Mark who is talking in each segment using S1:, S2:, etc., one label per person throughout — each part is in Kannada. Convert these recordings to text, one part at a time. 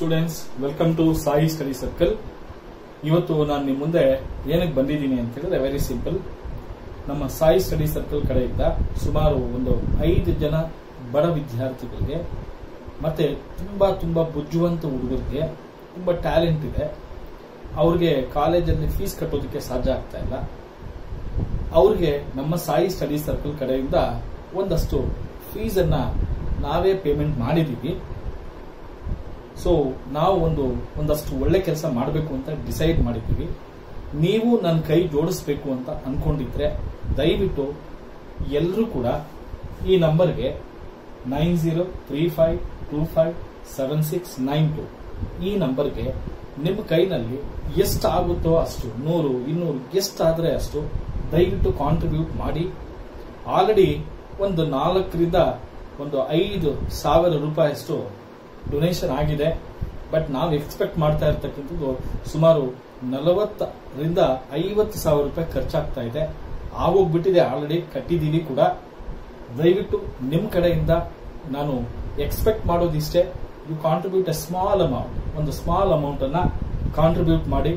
S1: students welcome to Sai study circle ಇವತ್ತು ನಾನು ನಿಮ್ಮ ಮುಂದೆ ಏನಕ್ಕೆ ಬಂದಿದ್ದೀನಿ ಅಂತ ಹೇಳಿದ್ರೆ ವೆರಿ ಸಿಂಪಲ್ ನಮ್ಮ ಸಾಯಿ ಸ್ಟಡಿ ಸರ್ಕಲ್ ಕಡೆಯಿಂದ ಸುಮಾರು ಒಂದು ಐದು ಜನ ಬಡ ವಿದ್ಯಾರ್ಥಿಗಳಿಗೆ ಮತ್ತೆ ತುಂಬಾ ತುಂಬಾ ಬುದ್ಧಿವಂತ ಹುಡುಗರಿಗೆ ತುಂಬಾ ಟ್ಯಾಲೆಂಟ್ ಇದೆ ಅವ್ರಿಗೆ ಕಾಲೇಜಲ್ಲಿ ಫೀಸ್ ಕಟ್ಟೋದಕ್ಕೆ ಸಾಧ್ಯ ಆಗ್ತಾ ಇಲ್ಲ ಅವ್ರಿಗೆ ನಮ್ಮ ಸಾಯಿ ಸ್ಟಡಿ ಸರ್ಕಲ್ ಕಡೆಯಿಂದ ಒಂದಷ್ಟು ಫೀಸ್ ಅನ್ನ ನಾವೇ ಪೇಮೆಂಟ್ ಮಾಡಿದೀವಿ ಸೊ ನಾವು ಒಂದು ಒಂದಷ್ಟು ಒಳ್ಳೆ ಕೆಲಸ ಮಾಡಬೇಕು ಅಂತ ಡಿಸೈಡ್ ಮಾಡಿದ್ದೀವಿ ನೀವು ನನ್ನ ಕೈ ಜೋಡಿಸ್ಬೇಕು ಅಂತ ಅನ್ಕೊಂಡಿದ್ರೆ ದಯವಿಟ್ಟು ಎಲ್ಲರೂ ಕೂಡ ಈ ನಂಬರ್ಗೆ nine zero three five two five seven six nine two ಈ ನಂಬರ್ಗೆ ನಿಮ್ಮ ಕೈನಲ್ಲಿ ಎಷ್ಟಾಗುತ್ತೋ ಅಷ್ಟು ನೂರು ಇನ್ನೂರು ಎಷ್ಟಾದ್ರೆ ಅಷ್ಟು ದಯವಿಟ್ಟು ಕಾಂಟ್ರಿಬ್ಯೂಟ್ ಮಾಡಿ ಆಲ್ರೆಡಿ ಒಂದು ನಾಲ್ಕರಿಂದ ಒಂದು ಐದು ಸಾವಿರ ರೂಪಾಯಿಯಷ್ಟು ಡೊನೇಷನ್ ಆಗಿದೆ ಬಟ್ ನಾವು ಎಕ್ಸ್ಪೆಕ್ಟ್ ಮಾಡ್ತಾ ಇರ್ತಕ್ಕಂಥದ್ದು ಸುಮಾರು ನಲವತ್ತರಿಂದ ಐವತ್ತು ಸಾವಿರ ರೂಪಾಯಿ ಖರ್ಚಾಗ್ತಾ ಇದೆ ಆಗೋಗ್ಬಿಟ್ಟಿದೆ ಆಲ್ರೆಡಿ ಕಟ್ಟಿದ್ದೀವಿ ಕೂಡ ದಯವಿಟ್ಟು ನಿಮ್ಮ ಕಡೆಯಿಂದ ನಾನು ಎಕ್ಸ್ಪೆಕ್ಟ್ ಮಾಡೋದಿಷ್ಟೇ you contribute a small amount ಒಂದು ಸ್ಮಾಲ್ ಅಮೌಂಟ್ ಅನ್ನ ಕಾಂಟ್ರಿಬ್ಯೂಟ್ ಮಾಡಿ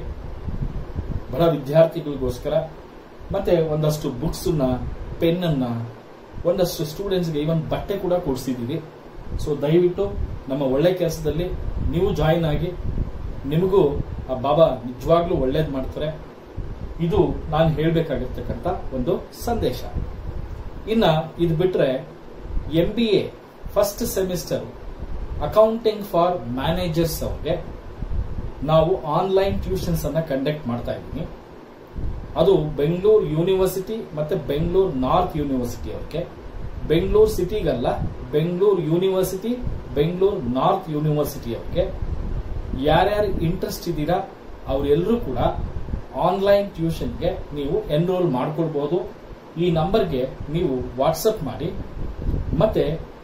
S1: ಬಡ ವಿದ್ಯಾರ್ಥಿಗಳಿಗೋಸ್ಕರ ಮತ್ತೆ ಒಂದಷ್ಟು ಬುಕ್ಸ್ ಪೆನ್ ಅನ್ನ ಒಂದಷ್ಟು ಸ್ಟೂಡೆಂಟ್ಸ್ಗೆ ಇವನ್ ಬಟ್ಟೆ ಕೂಡ ಕೊಡಿಸಿದ್ದೀವಿ ಸೊ ದಯವಿಟ್ಟು ನಮ್ಮ ಒಳ್ಳೆ ಕೆಲಸದಲ್ಲಿ ನೀವು ಜಾಯಿನ್ ಆಗಿ ನಿಮಗೂ ಆ ಬಾಬಾ ನಿಜವಾಗ್ಲೂ ಒಳ್ಳೇದು ಮಾಡ್ತಾರೆ ಇದು ನಾನು ಹೇಳಬೇಕಾಗಿರ್ತಕ್ಕಂಥ ಒಂದು ಸಂದೇಶ ಇನ್ನ ಇದು ಬಿಟ್ರೆ M B A first semester accounting for managers ಅವ್ರಿಗೆ ನಾವು ಆನ್ಲೈನ್ ಟ್ಯೂಷನ್ಸ್ ಅನ್ನ ಕಂಡಕ್ಟ್ ಮಾಡ್ತಾ ಇದ್ದೀನಿ ಅದು ಬೆಂಗಳೂರು ಯೂನಿವರ್ಸಿಟಿ ಮತ್ತೆ ಬೆಂಗಳೂರು ನಾರ್ತ್ ಯೂನಿವರ್ಸಿಟಿ ಅವ್ರಿಗೆ ಬೆಂಗಳೂರು ಸಿಟಿಗಲ್ಲ Bengaluru university Bengaluru north university ಅವ್ರಿಗೆ ಯಾರ್ಯಾರು ಇಂಟ್ರೆಸ್ಟ್ ಇದ್ದೀರಾ ಅವರೆಲ್ಲರೂ ಕೂಡ ಆನ್ಲೈನ್ ಟ್ಯೂಷನ್ಗೆ ನೀವು ಎನ್ರೋಲ್ ಮಾಡ್ಕೊಳ್ಬಹುದು ಈ ನಂಬರ್ಗೆ ನೀವು ವಾಟ್ಸಪ್ ಮಾಡಿ ಮತ್ತೆ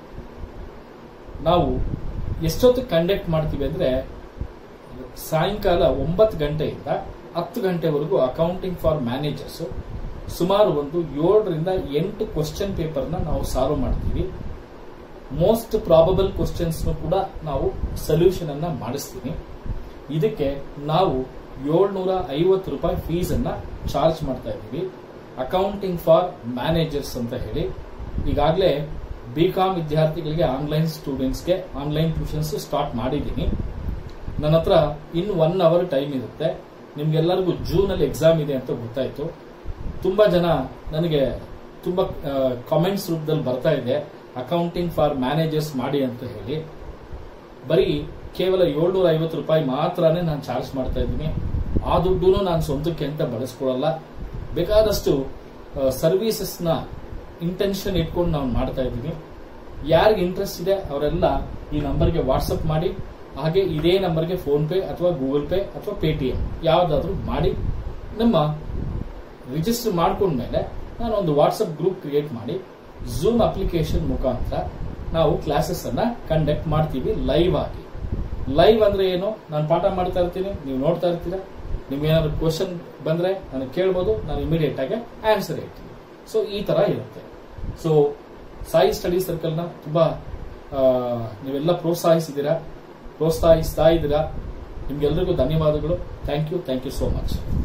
S1: ನಾವು ಎಷ್ಟೊತ್ತು ಕಂಡಕ್ಟ್ ಮಾಡ್ತೀವಿ ಅಂದ್ರೆ ಸಾಯಂಕಾಲ ಒಂಬತ್ತು ಗಂಟೆಯಿಂದ ಹತ್ತು ಗಂಟೆವರೆಗೂ ಅಕೌಂಟಿಂಗ್ ಫಾರ್ ಮ್ಯಾನೇಜರ್ಸ್ ಸುಮಾರು ಒಂದು ಏಳರಿಂದ ಎಂಟು ಕ್ವಶನ್ ಪೇಪರ್ನ ನಾವು ಸಾಲ್ವ್ ಮಾಡ್ತೀವಿ ಮೋಸ್ಟ್ ಪ್ರಾಬಬಲ್ ಕ್ವಶನ್ಸ್ ಕೂಡ ನಾವು ಸೊಲ್ಯೂಷನ್ ಅನ್ನ ಮಾಡಿಸ್ತೀವಿ ಇದಕ್ಕೆ ನಾವು ಏಳ್ನೂರ ಐವತ್ತು ರೂಪಾಯಿ ಫೀಸ್ ಅನ್ನ ಚಾರ್ಜ್ ಮಾಡ್ತಾ ಇದ್ದೀವಿ ಅಕೌಂಟಿಂಗ್ ಫಾರ್ ಮ್ಯಾನೇಜರ್ಸ್ ಅಂತ ಹೇಳಿ ಈಗಾಗಲೇ ಬಿ ಕಾಮ್ ವಿದ್ಯಾರ್ಥಿಗಳಿಗೆ ಆನ್ಲೈನ್ ಸ್ಟೂಡೆಂಟ್ಸ್ಗೆ ಆನ್ಲೈನ್ ಟ್ಯೂಷನ್ಸ್ ಸ್ಟಾರ್ಟ್ ಮಾಡಿದ್ದೀನಿ ನನ್ನ ಹತ್ರ ಇನ್ ಒನ್ ಅವರ್ ಟೈಮ್ ಇರುತ್ತೆ ನಿಮ್ಗೆಲ್ಲರಿಗೂ ಜೂನ್ ಅಲ್ಲಿ ಎಕ್ಸಾಮ್ ಇದೆ ಅಂತ ಗೊತ್ತಾಯ್ತು ತುಂಬಾ ಜನ ನನಗೆ ತುಂಬಾ ಕಾಮೆಂಟ್ಸ್ ರೂಪದಲ್ಲಿ ಬರ್ತಾ ಇದೆ ಅಕೌಂಟಿಂಗ್ ಫಾರ್ ಮ್ಯಾನೇಜರ್ಸ್ ಮಾಡಿ ಅಂತ ಹೇಳಿ ಬರೀ ಕೇವಲ ಏಳ್ನೂರ ಐವತ್ತು ರೂಪಾಯಿ ಮಾತ್ರನೇ ನಾನು ಚಾರ್ಜ್ ಮಾಡ್ತಾ ಇದ್ದೀನಿ ಆ ದುಡ್ಡು ನಾನು ಸ್ವಂತಕ್ಕೆ ಅಂತ ಬಳಸ್ಕೊಳ್ಳಲ್ಲ ಬೇಕಾದಷ್ಟು ಸರ್ವೀಸಸ್ ನ ಇಂಟೆನ್ಷನ್ ಇಟ್ಕೊಂಡು ನಾವು ಮಾಡ್ತಾ ಇದ್ದೀನಿ ಯಾರಿಗೆ ಇಂಟ್ರೆಸ್ಟ್ ಇದೆ ಅವರೆಲ್ಲ ಈ ನಂಬರ್ಗೆ ವಾಟ್ಸಪ್ ಮಾಡಿ ಹಾಗೆ ಇದೇ ನಂಬರ್ಗೆ ಫೋನ್ ಪೇ ಅಥವಾ ಗೂಗಲ್ ಪೇ ಅಥವಾ ಪೇಟಿಎಂ ಯಾವ್ದಾದ್ರು ಮಾಡಿ ನಮ್ಮ ರಿಜಿಸ್ಟರ್ ಮಾಡ್ಕೊಂಡ್ಮೇಲೆ ನಾನು ಒಂದು ವಾಟ್ಸಪ್ ಗ್ರೂಪ್ ಕ್ರಿಯೇಟ್ ಮಾಡಿ ಝೂಮ್ ಅಪ್ಲಿಕೇಶನ್ ಮುಖಾಂತರ ನಾವು ಕ್ಲಾಸಸ್ ಅನ್ನ ಕಂಡಕ್ಟ್ ಮಾಡ್ತೀವಿ ಲೈವ್ ಆಗಿ ಲೈವ್ ಅಂದ್ರೆ ಏನು ನಾನು ಪಾಠ ಮಾಡ್ತಾ ಇರ್ತೀನಿ ನೀವು ನೋಡ್ತಾ ಇರ್ತೀರಾ ನಿಮ್ಗೆ ಏನಾದ್ರು ಕ್ವಶನ್ ಬಂದ್ರೆ ನನಗೆ ಕೇಳ್ಬೋದು ನಾನು ಇಮಿಡಿಯೇಟ್ ಆಗಿ ಆನ್ಸರ್ ಹೇಳ್ತೀನಿ ಸೊ ಈ ತರ ಇರುತ್ತೆ ಸೊ ಸಾಯಿ ಸ್ಟಡಿ ಸರ್ಕಲ್ನ ತುಂಬಾ ನೀವೆಲ್ಲ ಪ್ರೋತ್ಸಾಹಿಸಿದ್ದೀರಾ ಪ್ರೋತ್ಸಾಹಿಸ್ತಾ ಇದ್ದೀರಾ ನಿಮ್ಗೆಲ್ರಿಗೂ ಧನ್ಯವಾದಗಳು thank you thank you so much